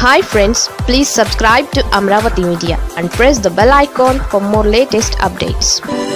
hi friends please subscribe to Amaravati media and press the bell icon for more latest updates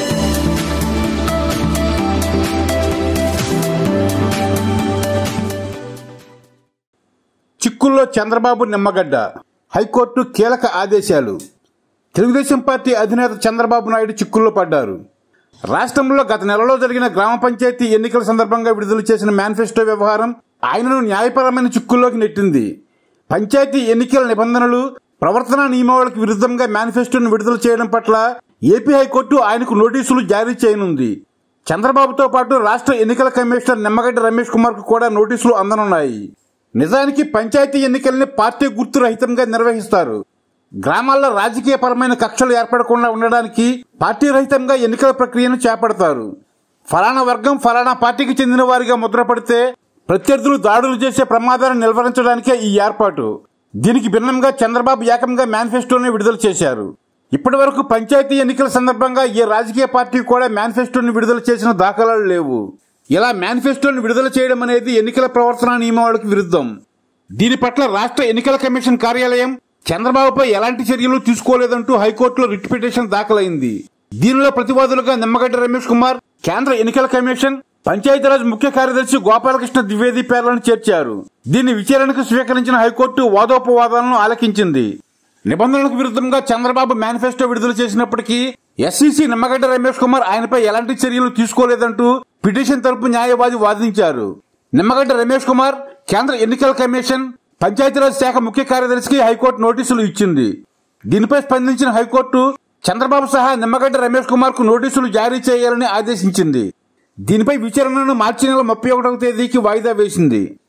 చిక్కుల్లో Chandrababu Nimmagadda high court కీలక ఆదేశాలు Telugu Desam party అధినేత చంద్రబాబు నాయుడు చిక్కుల్లో పడ్డారు రాష్ట్రంలో గత నెలలో జరిగిన గ్రామ పంచాయతీ ఎన్నికల సందర్భంగా విడుదల చేసిన మేనిఫెస్టో వ్యవహారం ఆయనను న్యాయపరమైన చిక్కుల్లోకి నెట్టింది పంచాయతీ ఎన్నికల నిబంధనలు ప్రవర్తన నియమావళికి విరుద్ధంగా మేనిఫెస్టోను విడుదల చేయడం పట్ల ఏపీ హైకోర్టు ఆయనకు నోటీసులు జారీ చేయనుంది చంద్రబాబుతో పాటు రాష్ట్ర ఎన్నికల కమిషనర్ నిమ్మగడ్డ రమేష్ కుమార్ కు కూడా నోటీసులు అందనున్నాయి నిజానికి పంచాయతీ ఎన్నికల్ని పార్టీ గుర్తు రహితంగా నిర్వహిస్తారు గ్రామాల్లో రాజకీయపరమైన కక్షలు ఏర్పడకుండా ఉండడానికి పార్టీ రహితంగా ఎన్నికల ప్రక్రియను చేపడతారు ఫలానా వర్గం ఫలానా పార్టీకి చెందిన వారిగా ముద్రపడితే ప్రత్యర్థులు దాడులు చేసే ప్రమాదాలను నిల్వరించడానికే ఈ ఏర్పాటు దీనికి భిన్నంగా చంద్రబాబు ఏకంగా మేనిఫెస్టోని విడుదల చేశారు ఇప్పటి వరకు పంచాయతీ ఎన్నికల సందర్భంగా ఏ రాజకీయ పార్టీ కూడా మేనిఫెస్టోని విడుదల చేసిన దాఖలాలు లేవు ఇలా మేనిఫెస్టోని విడుదల చేయడం అనేది ఎన్నికల ప్రవర్తన నియమావళికి విరుద్ధం దీని పట్ల రాష్ట్ర ఎన్నికల కమిషన్ కార్యాలయం చంద్రబాబుపై ఎలాంటి చర్యలు తీసుకోలేదంటూ హైకోర్టులో రిట్ పిటిషన్ దాఖలైంది దీనిలో ప్రతివాదులుగా నిమ్మగడ్డ రమేష్ కుమార్ కేంద్ర ఎన్నికల కమిషన్ పంచాయతీరాజ్ ముఖ్య కార్యదర్శి గోపాలకృష్ణ ద్వివేది పేర్లను చేర్చారు దీన్ని విచారణకు స్వీకరించిన హైకోర్టు వాదోపవాదాలను ఆలకించింది నిబంధనలకు విరుద్ధంగా చంద్రబాబు మేనిఫెస్టో విడుదల చేసినప్పటికీ ఎస్సీసీ నిమ్మగడ్డ రమేష్ కుమార్ ఆయనపై ఎలాంటి చర్యలు తీసుకోలేదంటూ పిటిషన్ తరపు న్యాయవాది వాదించారు నిమ్మగడ్డ రమేష్ కుమార్ కేంద్ర ఎన్నికల కమిషన్ పంచాయతీరాజ్ శాఖ ముఖ్య కార్యదర్శికి హైకోర్టు నోటీసులు ఇచ్చింది దీనిపై స్పందించిన హైకోర్టు చంద్రబాబు సహా నిమ్మగడ్డ రమేష్ కుమార్ కు నోటీసులు జారీ చేయాలని ఆదేశించింది దీనిపై విచారణను మార్చి నెల ముప్పై ఒకటవ తేదీకి వాయిదా వేసింది